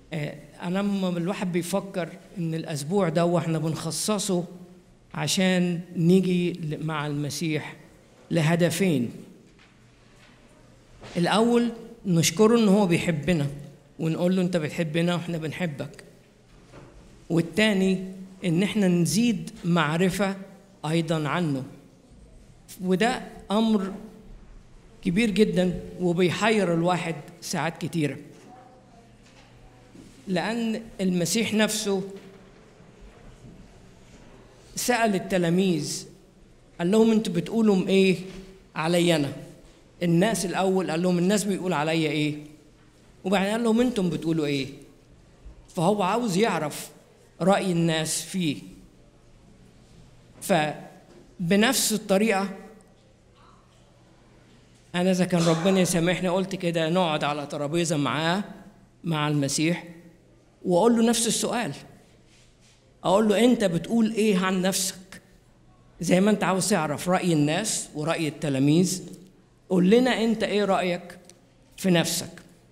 آه، انا لما الواحد بيفكر ان الاسبوع ده واحنا بنخصصه عشان نيجي ل- مع المسيح لهدفين الاول نشكره ان هو بيحبنا ونقول له انت بتحبنا واحنا بنحبك والتاني ان احنا نزيد معرفه ايضا عنه وده امر كبير جدا وبيحير الواحد ساعات كتيره لأن المسيح نفسه سأل التلاميذ قال لهم انتوا بتقولوا ايه علي انا الناس الاول قال لهم الناس بيقول عليا ايه وبعدين قال لهم انتم بتقولوا ايه فهو عاوز يعرف رأي الناس فيه فبنفس الطريقة أنا إذا كان ربنا يسامحني قلت كده نقعد على ترابيزة معاه مع المسيح واقول له نفس السؤال اقول له انت بتقول ايه عن نفسك زي ما انت عاوز تعرف راي الناس وراي التلاميذ قول لنا انت ايه رايك في نفسك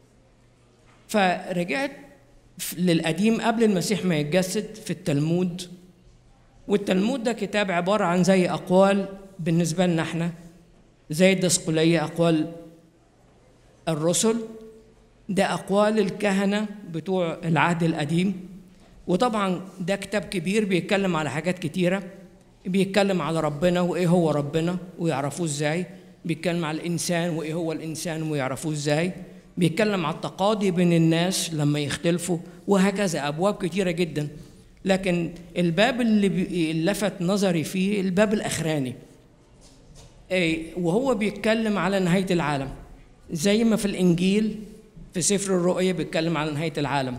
فرجعت ف- للقديم قبل المسيح ما يتجسد في التلمود والتلمود ده كتاب عباره عن زي اقوال بالنسبه لنا احنا زي الدسقليه اقوال الرسل ده أقوال الكهنة بتوع العهد القديم وطبعا ده كتاب كبير بيتكلم على حاجات كتيرة بيتكلم على ربنا وإيه هو ربنا ويعرفوه إزاي بيتكلم على الإنسان وإيه هو الإنسان ويعرفوه إزاي بيتكلم على التقاضي بين الناس لما يختلفوا وهكذا أبواب كتيرة جدا لكن الباب اللي بي- اللي لفت نظري فيه الباب الأخراني إيه، وهو بيتكلم على نهاية العالم زي ما في الإنجيل في سفر الرؤيا بيتكلم على نهاية العالم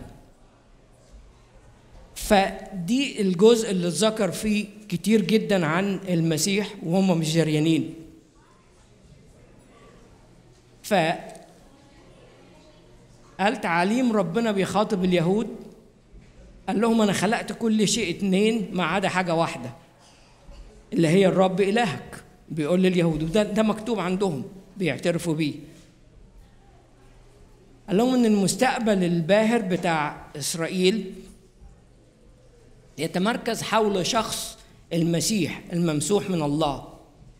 فدي الجزء اللي اتذكر فيه كتير جدا عن المسيح وهم مش جريانين ف قال تعاليم ربنا بيخاطب اليهود قال لهم انا خلقت كل شيء اتنين ما عدا حاجه واحده اللي هي الرب الهك بيقول لليهود وده ده مكتوب عندهم بيعترفوا بيه قال لهم ان المستقبل الباهر بتاع اسرائيل يتمركز حول شخص المسيح الممسوح من الله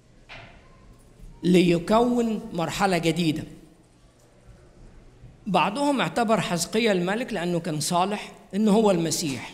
ليكون مرحله جديده بعضهم اعتبر حزقيا الملك لانه كان صالح انه هو المسيح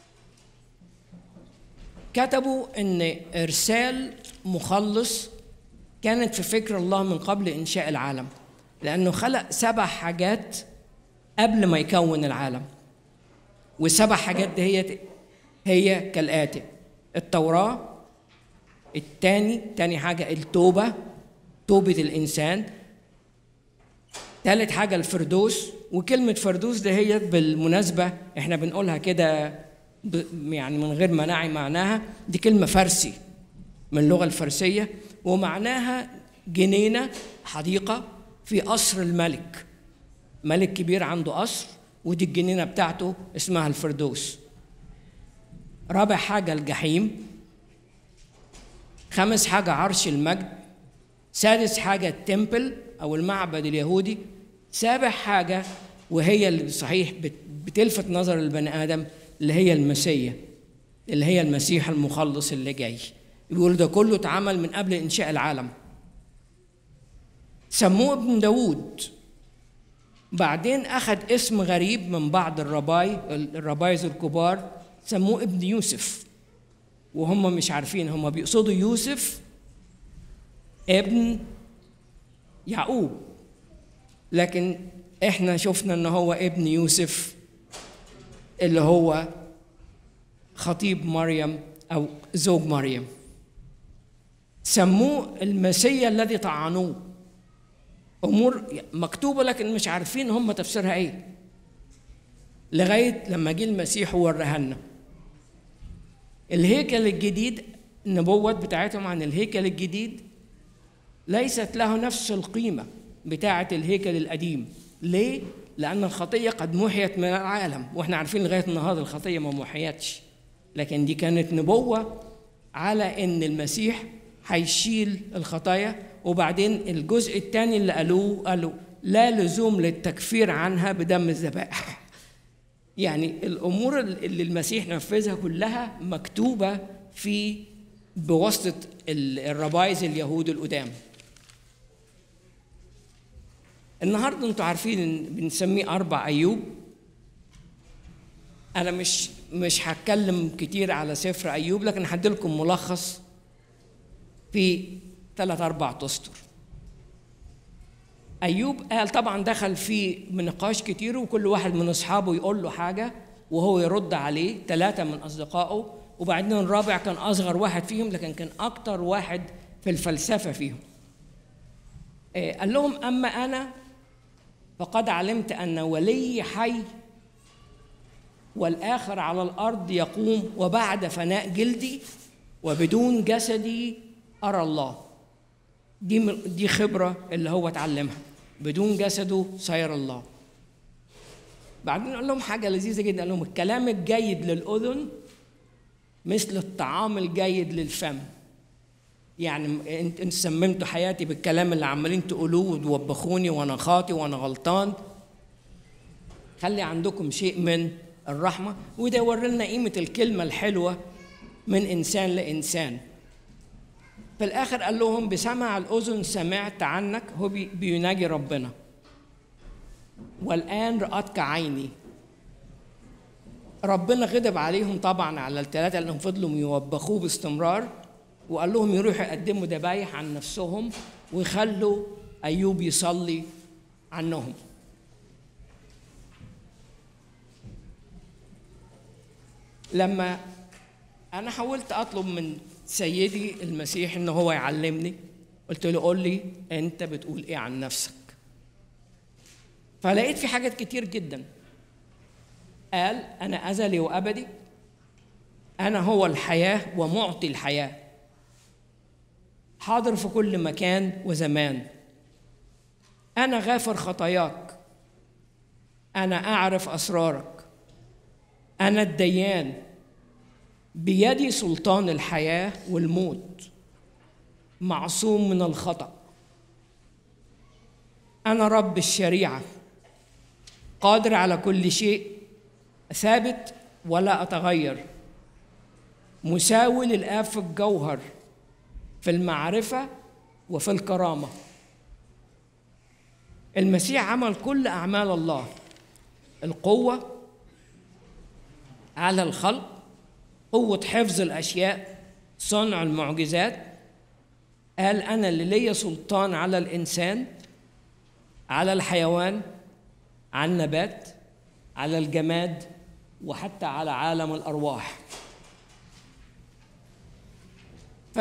كتبوا ان ارسال مخلص كانت في فكر الله من قبل انشاء العالم لانه خلق سبع حاجات قبل ما يكون العالم والسبع حاجات دي هي هي كالاتي التوراه التاني تاني حاجه التوبه توبه الانسان تالت حاجه الفردوس وكلمه فردوس ده هي بالمناسبه احنا بنقولها كده ب- يعني من غير ما نعي معناها دي كلمه فارسي من اللغه الفارسيه ومعناها جنينه حديقه في قصر الملك ملك كبير عنده قصر ودي الجنينه بتاعته اسمها الفردوس رابع حاجه الجحيم خامس حاجه عرش المجد سادس حاجه التمبل او المعبد اليهودي سابع حاجه وهي اللي صحيح بت- بتلفت نظر البني ادم اللي هي المسيا اللي هي المسيح المخلص اللي جاي يقول ده كله اتعمل من قبل انشاء العالم سموه ابن داوود بعدين أخذ اسم غريب من بعض الرباي الربايز الكبار سموه ابن يوسف وهم مش عارفين هم بيقصدوا يوسف ابن يعقوب لكن احنا شفنا ان هو ابن يوسف اللي هو خطيب مريم او زوج مريم سموه المسيا الذي طعنوه امور مكتوبه لكن مش عارفين هم تفسيرها ايه لغايه لما جه المسيح ووريها لنا الهيكل الجديد النبوات بتاعتهم عن الهيكل الجديد ليست له نفس القيمه بتاعه الهيكل القديم ليه لان الخطيه قد محيت من العالم واحنا عارفين لغايه النهارده الخطيه ما محيتش لكن دي كانت نبوه على ان المسيح هيشيل الخطايا وبعدين الجزء الثاني اللي قالوه قالوا لا لزوم للتكفير عنها بدم الذبائح يعني الامور اللي المسيح نفذها كلها مكتوبه في بواسطه الربايز اليهود القدام النهارده انتوا عارفين ان بنسميه اربع ايوب انا مش مش هتكلم كتير على سفر ايوب لكن هدي لكم ملخص في ثلاث اربع اسطر ايوب قال طبعا دخل في نقاش كتير وكل واحد من اصحابه يقول له حاجه وهو يرد عليه ثلاثه من اصدقائه وبعدين الرابع كان اصغر واحد فيهم لكن كان اكتر واحد في الفلسفه فيهم قال لهم اما انا فقد علمت ان ولي حي والاخر على الارض يقوم وبعد فناء جلدي وبدون جسدي ارى الله دي دي خبره اللي هو اتعلمها بدون جسده سير الله بعدين قال لهم حاجه لذيذه جدا قال لهم الكلام الجيد للاذن مثل الطعام الجيد للفم يعني انت انت سممتوا حياتي بالكلام اللي عمالين تقولوه وتوبخوني وانا خاطي وانا غلطان خلي عندكم شيء من الرحمه وده يوري لنا قيمه الكلمه الحلوه من انسان لانسان في الاخر قال لهم بسمع الاذن سمعت عنك هو بيناجي ربنا والان راتك عيني ربنا غضب عليهم طبعا على الثلاثه اللي فضلوا يوبخوه باستمرار وقال لهم يروحوا يقدموا ذبايح عن نفسهم ويخلوا ايوب يصلي عنهم لما انا حاولت اطلب من سيدي المسيح ان هو يعلمني قلت له قول لي انت بتقول ايه عن نفسك فلقيت في حاجات كتير جدا قال انا ازلي وابدي انا هو الحياه ومعطي الحياه حاضر في كل مكان وزمان انا غافر خطاياك انا اعرف اسرارك انا الديان بيدي سلطان الحياه والموت معصوم من الخطا انا رب الشريعه قادر على كل شيء ثابت ولا اتغير مساوي للاب في الجوهر في المعرفه وفي الكرامه المسيح عمل كل اعمال الله القوه على الخلق قوه حفظ الاشياء صنع المعجزات قال انا اللي ليا سلطان على الانسان على الحيوان على النبات على الجماد وحتى على عالم الارواح ف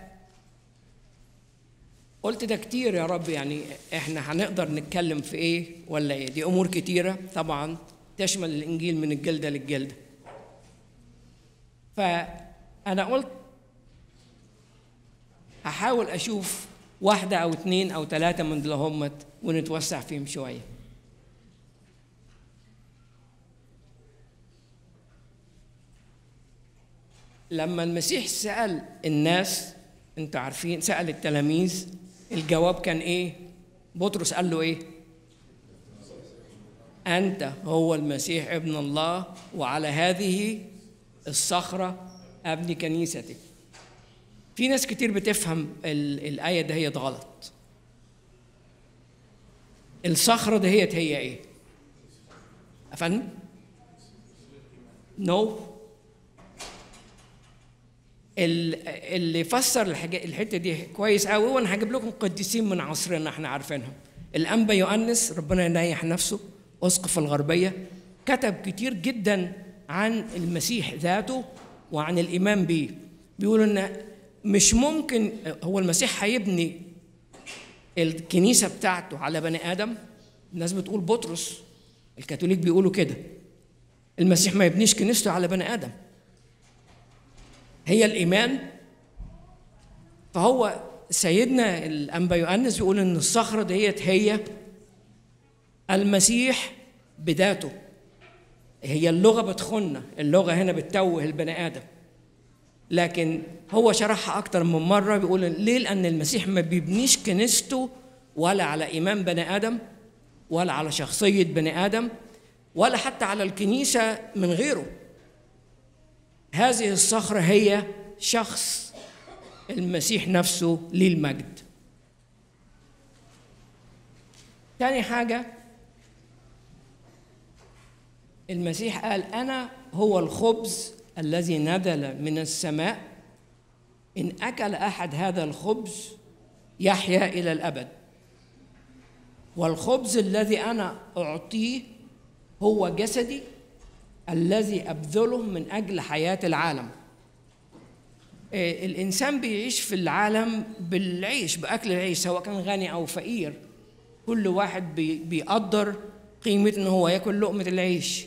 قلت ده كتير يا رب يعني احنا هنقدر نتكلم في ايه ولا ايه دي امور كتيره طبعا تشمل الانجيل من الجلده للجلده فانا قلت هحاول اشوف واحده او اتنين او ثلاثه من دول همت ونتوسع فيهم شويه لما المسيح سأل الناس انتوا عارفين سأل التلاميذ الجواب كان ايه بطرس قال له ايه انت هو المسيح ابن الله وعلى هذه الصخره ابني كنيستي في ناس كتير بتفهم الايه دهيت غلط الصخره دهيت هي ايه افندم نو no. اللي فسر الحته دي كويس قوي وانا هجيب لكم قديسين من عصرنا احنا عارفينهم الانبا يؤنس ربنا ينيح نفسه اسقف الغربيه كتب كتير جدا عن المسيح ذاته وعن الايمان به بيقول ان مش ممكن هو المسيح هيبني الكنيسه بتاعته على بني ادم الناس بتقول بطرس الكاثوليك بيقولوا كده المسيح ما يبنيش كنيسته على بني ادم هي الايمان فهو سيدنا الانبا يؤنس بيقول ان الصخره ديت هي المسيح بذاته هي اللغه بتخن اللغه هنا بتتوه البني ادم لكن هو شرحها اكتر من مره بيقول ليه لان المسيح ما بيبنيش كنيسته ولا على ايمان بني ادم ولا على شخصيه بني ادم ولا حتى على الكنيسة من غيره هذه الصخرة هي شخص المسيح نفسه للمجد تاني حاجة المسيح قال أنا هو الخبز الذي نزل من السماء إن أكل أحد هذا الخبز يحيا إلى الأبد والخبز الذي أنا أعطيه هو جسدي الذي أبذله من أجل حياة العالم الإنسان بيعيش في العالم بالعيش بأكل العيش سواء كان غني أو فقير كل واحد بيقدر قيمة إن هو ياكل لقمة العيش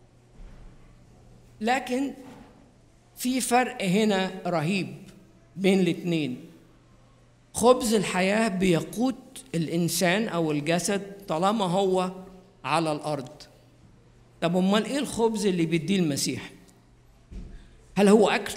لكن في فرق هنا رهيب بين الاتنين خبز الحياة بيقود الإنسان أو الجسد طالما هو على الأرض طب أمال إيه الخبز اللي بيديه المسيح؟ هل هو أكل؟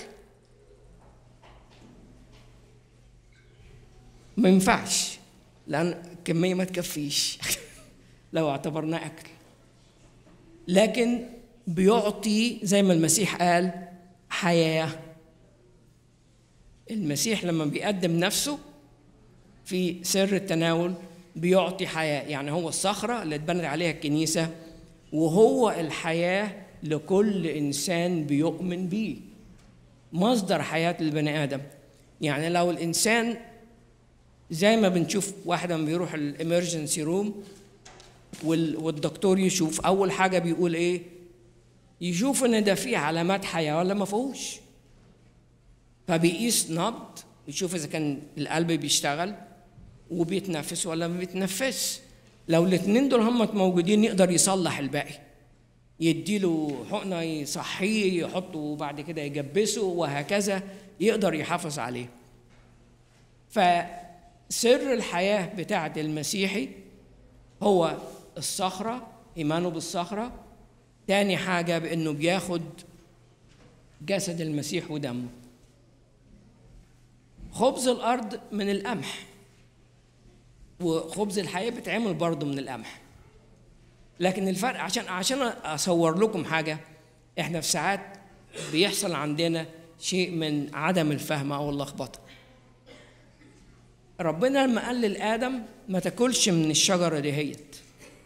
ما ينفعش لأن الكمية ما تكفيش لو اعتبرناه أكل لكن بيعطي زي ما المسيح قال حياة المسيح لما بيقدم نفسه في سر التناول بيعطي حياة يعني هو الصخرة اللي اتبنت عليها الكنيسة وهو الحياة لكل إنسان بيؤمن بيه مصدر حياة البني آدم يعني لو الإنسان زي ما بنشوف واحد لما بيروح الامرجنسي روم والدكتور يشوف اول حاجه بيقول ايه يشوف ان ده فيه علامات حياه ولا ما فيهوش فبيقيس نبض يشوف اذا كان القلب بيشتغل وبيتنفس ولا ما بيتنفسش لو الاثنين دول هم موجودين يقدر يصلح الباقي يديله حقنه يصحيه يحطه بعد كده يجبسه وهكذا يقدر يحافظ عليه فسر الحياه بتاعه المسيحي هو الصخره ايمانه بالصخره تاني حاجه بانه بياخد جسد المسيح ودمه خبز الارض من القمح وخبز الحياه بيتعمل برضه من القمح لكن الفرق عشان عشان اصور لكم حاجه احنا في ساعات بيحصل عندنا شيء من عدم الفهم او اللخبطه ربنا لما قال لادم ما تاكلش من الشجره دهيت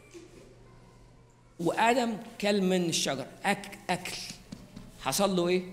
وادم كل من الشجر أك اكل حصل له ايه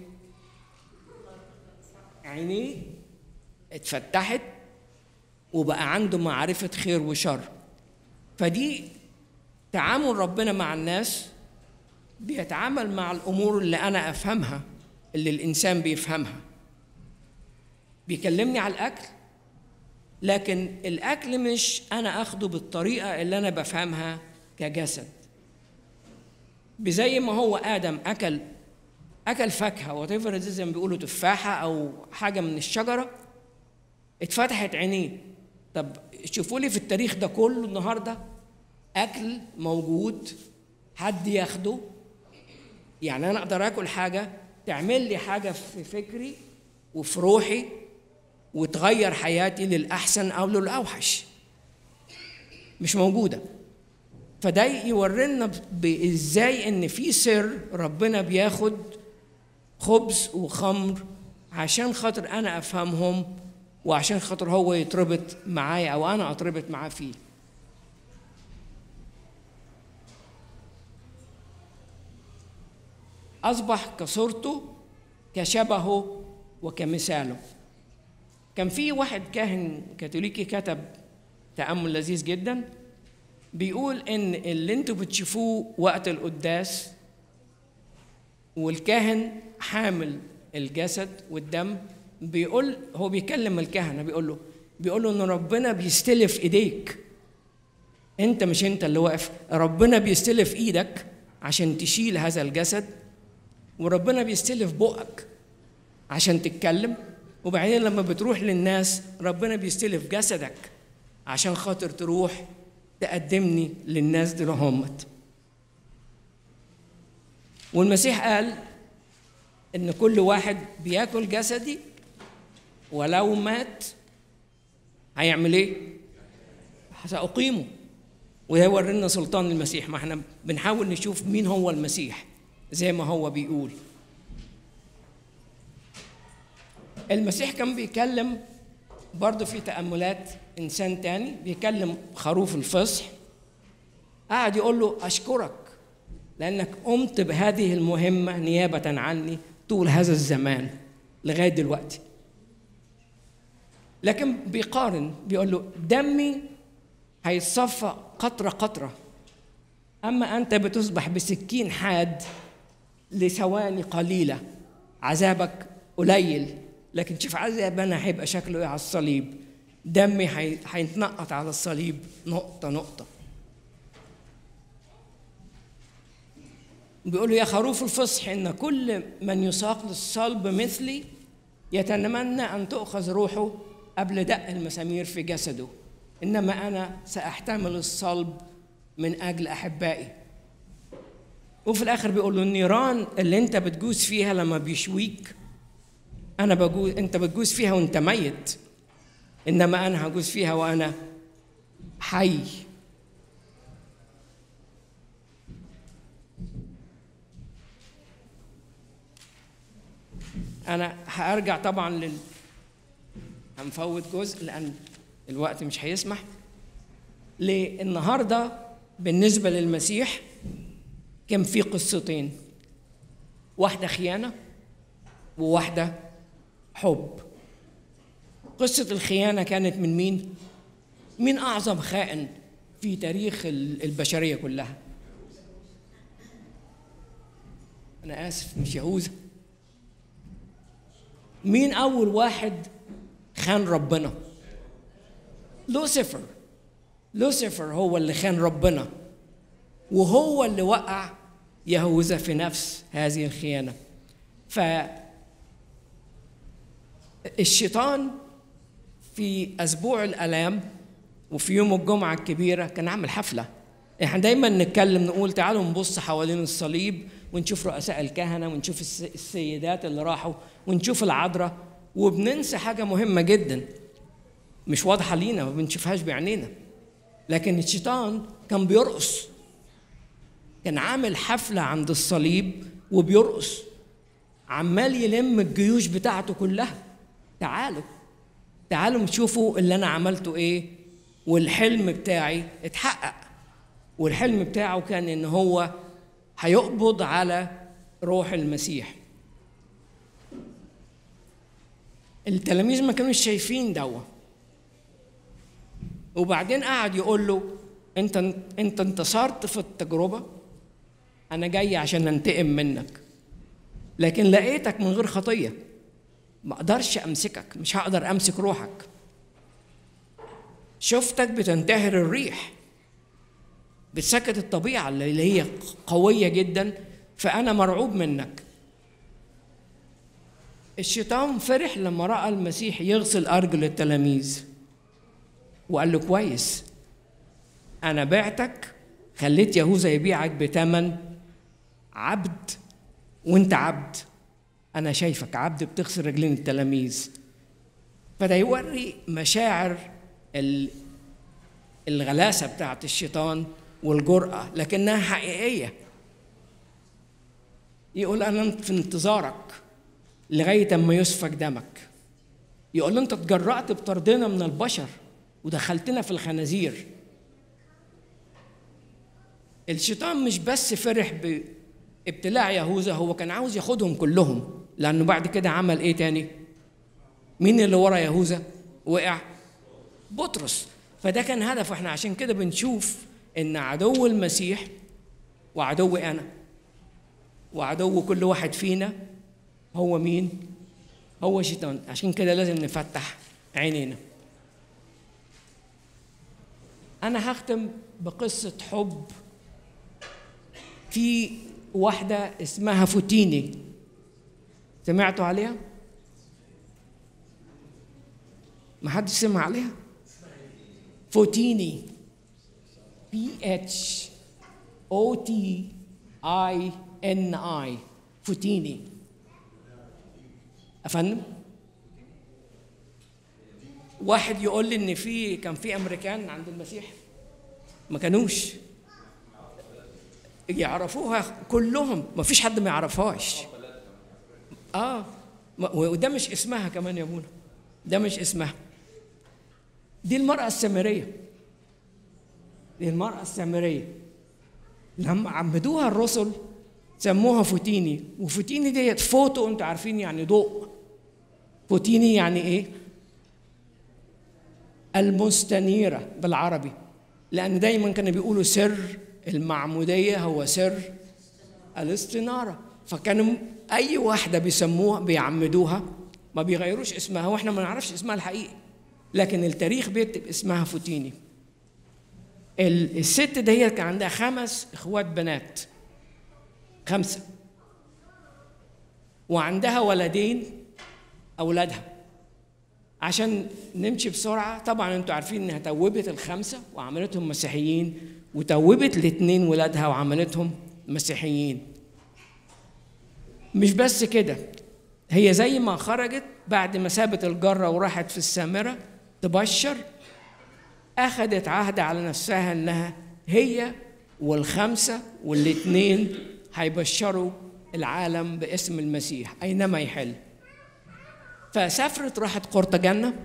عينيه اتفتحت وبقى عنده معرفة خير وشر فدي تعامل ربنا مع الناس بيتعامل مع الأمور اللي أنا أفهمها اللي الإنسان بيفهمها بيكلمني على الأكل لكن الأكل مش أنا أخده بالطريقة اللي أنا بفهمها كجسد بزي ما هو آدم أكل أكل فاكهة وات زي ما بيقولوا تفاحة أو حاجة من الشجرة اتفتحت عينيه طب شوفوا لي في التاريخ ده كله النهارده اكل موجود حد ياخده يعني انا اقدر اكل حاجه تعمل لي حاجه في فكري وفي روحي وتغير حياتي للاحسن او للاوحش مش موجوده فده يورينا ازاي ان في سر ربنا بياخد خبز وخمر عشان خاطر انا افهمهم وعشان خاطر هو يتربط معايا او انا اتربط معاه فيه اصبح كصورته كشبهه وكمثاله كان في واحد كاهن كاثوليكي كتب تامل لذيذ جدا بيقول ان اللي انتوا بتشوفوه وقت القداس والكاهن حامل الجسد والدم بيقول هو بيكلم الكهنه بيقول له بيقول له ان ربنا بيستلف ايديك انت مش انت اللي واقف ربنا بيستلف ايدك عشان تشيل هذا الجسد وربنا بيستلف بقك عشان تتكلم وبعدين لما بتروح للناس ربنا بيستلف جسدك عشان خاطر تروح تقدمني للناس دول همت والمسيح قال ان كل واحد بياكل جسدي ولو مات هيعمل ايه؟ سأقيمه ويوري لنا سلطان المسيح ما احنا بنحاول نشوف مين هو المسيح زي ما هو بيقول المسيح كان بيكلم برضه في تأملات إنسان تاني بيكلم خروف الفصح قعد يقول له أشكرك لأنك قمت بهذه المهمة نيابة عني طول هذا الزمان لغاية دلوقتي لكن بيقارن بيقول له دمي هيتصفى قطرة قطرة أما أنت بتصبح بسكين حاد لثواني قليلة عذابك قليل لكن شوف عذاب أنا هيبقى شكله إيه على الصليب دمي هيتنقط على الصليب نقطة نقطة بيقولوا يا خروف الفصح إن كل من يساق للصلب مثلي يتمنى أن تؤخذ روحه قبل دق المسامير في جسده إنما أنا سأحتمل الصلب من أجل أحبائي وفي الآخر بيقول له النيران اللي أنت بتجوز فيها لما بيشويك أنا بجوز أنت بتجوز فيها وأنت ميت إنما أنا هجوز فيها وأنا حي أنا هرجع طبعا لل هنفوت جزء لأن الوقت مش هيسمح للنهارده بالنسبة للمسيح كان في قصتين واحدة خيانة وواحدة حب قصة الخيانة كانت من مين؟ مين أعظم خائن في تاريخ البشرية كلها؟ أنا آسف مش يهوذا مين أول واحد خان ربنا؟ لوسيفر لوسيفر هو اللي خان ربنا وهو اللي وقع يهوذا في نفس هذه الخيانة ف الشيطان في أسبوع الآلام وفي يوم الجمعة الكبيرة كان عامل حفلة احنا دايما نتكلم نقول تعالوا نبص حوالين الصليب ونشوف رؤساء الكهنة ونشوف السيدات اللي راحوا ونشوف العذراء وبننسى حاجة مهمة جدا مش واضحة لينا ما بنشوفهاش بعينينا لكن الشيطان كان بيرقص كان عامل حفلة عند الصليب وبيرقص عمال يلم الجيوش بتاعته كلها تعالوا تعالوا نشوفوا اللي انا عملته ايه والحلم بتاعي اتحقق والحلم بتاعه كان ان هو هيقبض على روح المسيح التلاميذ ما كانوش شايفين دوا وبعدين قعد يقول له انت انت انتصرت في التجربه انا جاي عشان انتقم منك لكن لقيتك من غير خطيه ما اقدرش امسكك مش هقدر امسك روحك شفتك بتنتهر الريح بتسكت الطبيعه اللي هي قويه جدا فانا مرعوب منك الشيطان فرح لما راى المسيح يغسل ارجل التلاميذ وقال له كويس انا بعتك خليت يهوذا يبيعك بثمن عبد وانت عبد انا شايفك عبد بتغسل رجلين التلاميذ فده يوري مشاعر الغلاسه بتاعت الشيطان والجرأة لكنها حقيقية يقول أنا في انتظارك لغاية أما يسفك دمك يقول له أنت اتجرأت بطردنا من البشر ودخلتنا في الخنازير الشيطان مش بس فرح بابتلاع يهوذا هو كان عاوز ياخدهم كلهم لأنه بعد كده عمل إيه تاني؟ مين اللي ورا يهوذا؟ وقع بطرس فده كان هدف احنا عشان كده بنشوف ان عدو المسيح وعدو انا وعدو كل واحد فينا هو مين هو شيطان عشان كده لازم نفتح عينينا انا هختم بقصه حب في واحده اسمها فوتيني سمعتوا عليها ما حدش سمع عليها فوتيني بي اتش او تي اي ان اي فوتيني افندم واحد يقول لي ان في كان في امريكان عند المسيح ما كانوش يعرفوها كلهم ما فيش حد ما يعرفهاش اه وده مش اسمها كمان يا ابونا ده مش اسمها دي المرأة السامرية دي المرأة السامرية لما عمدوها الرسل سموها فوتيني وفوتيني ديت فوتو انتوا عارفين يعني ضوء فوتيني يعني ايه المستنيرة بالعربي لأن دايما كانوا بيقولوا سر المعمودية هو سر الاستنارة فكانوا أي واحدة بيسموها بيعمدوها ما بيغيروش اسمها واحنا ما نعرفش اسمها الحقيقي لكن التاريخ بيكتب اسمها فوتيني الست ديت كان عندها خمس اخوات بنات خمسه وعندها ولدين اولادها عشان نمشي بسرعه طبعا انتوا عارفين انها توبت الخمسه وعملتهم مسيحيين وتوبت الاثنين ولادها وعملتهم مسيحيين مش بس كده هي زي ما خرجت بعد ما سابت الجرة وراحت في السامرة تبشر أخذت عهد على نفسها إنها هي والخمسة والاتنين هيبشروا العالم باسم المسيح أينما يحل فسافرت راحت قرطاجنة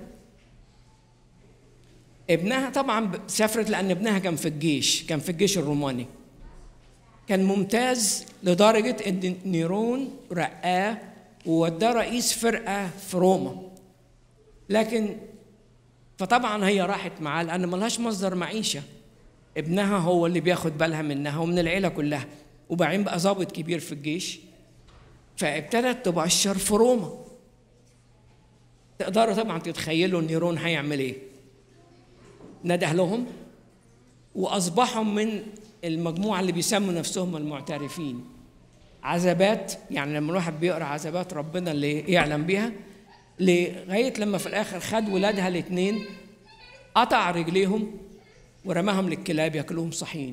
ابنها طبعا سافرت لأن ابنها كان في الجيش كان في الجيش الروماني كان ممتاز لدرجة إن نيرون رقاه ووداه رئيس فرقة في روما لكن فطبعا هي راحت معاه لأن ملهاش مصدر معيشة ابنها هو اللي بياخد بالها منها ومن العيلة كلها وبعدين بقى ضابط كبير في الجيش فابتدت تبشر في روما تقدروا طبعا تتخيلوا نيرون هيعمل ايه نده لهم واصبحوا من المجموعه اللي بيسموا نفسهم المعترفين عذابات يعني لما الواحد بيقرا عذابات ربنا اللي يعلم بيها لغايه لما في الاخر خد ولادها الاثنين قطع رجليهم ورماهم للكلاب ياكلوهم صحيين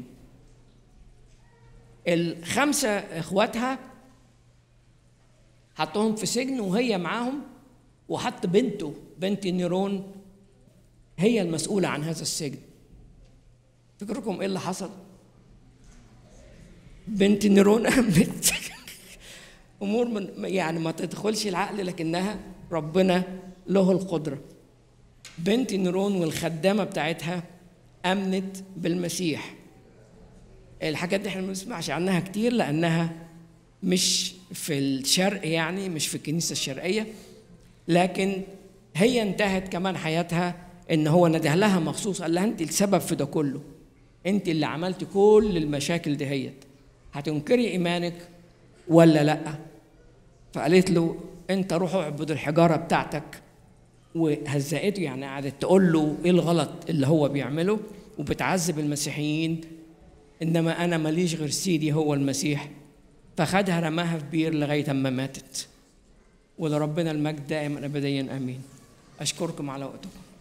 الخمسه اخواتها حطهم في سجن وهي معاهم وحط بنته بنت نيرون هي المسؤولة عن هذا السجن فكركم ايه اللي حصل بنت نيرون أمنت أمور من يعني ما تدخلش العقل لكنها ربنا له القدرة بنت نيرون والخدامة بتاعتها أمنت بالمسيح الحاجات دي احنا ما بنسمعش عنها كتير لأنها مش في الشرق يعني مش في الكنيسة الشرقية لكن هي انتهت كمان حياتها ان هو نده لها مخصوص قال لها انت السبب في ده كله انت اللي عملت كل المشاكل دهيت هتنكري ايمانك ولا لا فقالت له انت روح اعبد الحجاره بتاعتك وهزقته يعني قعدت تقول له ايه الغلط اللي هو بيعمله وبتعذب المسيحيين انما انا ماليش غير سيدي هو المسيح فخدها رماها في بير لغايه اما ماتت ولربنا المجد دائما ابديا امين اشكركم على وقتكم